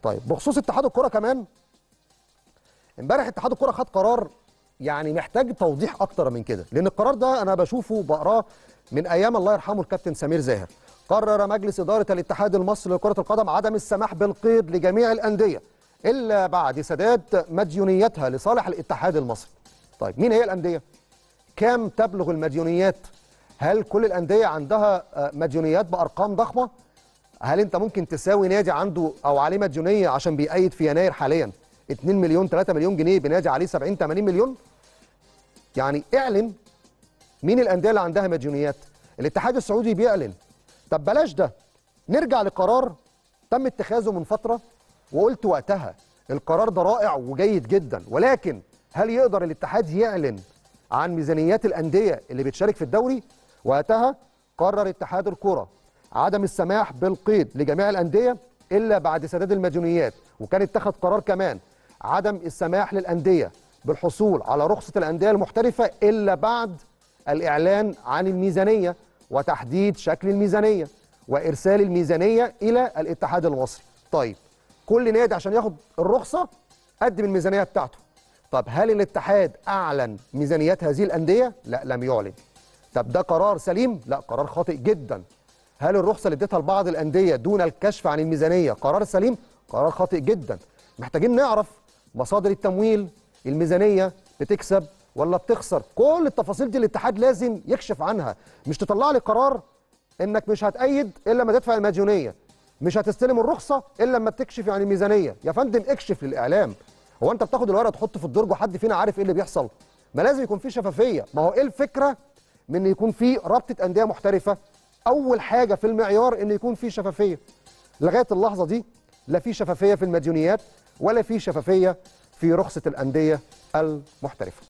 طيب بخصوص اتحاد الكره كمان امبارح اتحاد الكره خد قرار يعني محتاج توضيح اكتر من كده لان القرار ده انا بشوفه بقراه من ايام الله يرحمه الكابتن سمير زاهر قرر مجلس اداره الاتحاد المصري لكره القدم عدم السماح بالقيد لجميع الانديه الا بعد سداد مديونيتها لصالح الاتحاد المصري طيب مين هي الانديه كم تبلغ المديونيات هل كل الانديه عندها آه، مديونيات بارقام ضخمه هل انت ممكن تساوي نادي عنده او عليه مديونيه عشان بيأيد في يناير حاليا 2 مليون 3 مليون جنيه بنادي عليه 70 80 مليون يعني اعلن مين الانديه اللي عندها مديونيات الاتحاد السعودي بيعلن طب بلاش ده نرجع لقرار تم اتخاذه من فتره وقلت وقتها القرار ده رائع وجيد جدا ولكن هل يقدر الاتحاد يعلن عن ميزانيات الانديه اللي بتشارك في الدوري وقتها قرر اتحاد الكره عدم السماح بالقيد لجميع الانديه الا بعد سداد المديونيات وكان اتخذ قرار كمان عدم السماح للانديه بالحصول على رخصه الانديه المحترفه الا بعد الاعلان عن الميزانيه وتحديد شكل الميزانيه وارسال الميزانيه الى الاتحاد المصري طيب كل نادي عشان ياخد الرخصه قدم الميزانيه بتاعته طب هل الاتحاد اعلن ميزانيات هذه الانديه لا لم يعلن طب ده قرار سليم لا قرار خاطئ جدا هل الرخصه اللي اديتها لبعض الانديه دون الكشف عن الميزانيه قرار سليم قرار خاطئ جدا محتاجين نعرف مصادر التمويل الميزانيه بتكسب ولا بتخسر كل التفاصيل دي الاتحاد لازم يكشف عنها مش تطلع لي قرار انك مش هتأيد الا لما تدفع المديونيه مش هتستلم الرخصه الا لما تكشف عن الميزانيه يا فندم اكشف للاعلام هو انت بتاخد الورقه تحطه في الدرج وحد فينا عارف ايه اللي بيحصل ما لازم يكون في شفافيه ما هو ايه الفكره من ان يكون في رابطه انديه محترفه اول حاجه في المعيار ان يكون في شفافيه لغايه اللحظه دي لا في شفافيه في المديونيات ولا في شفافيه في رخصه الانديه المحترفه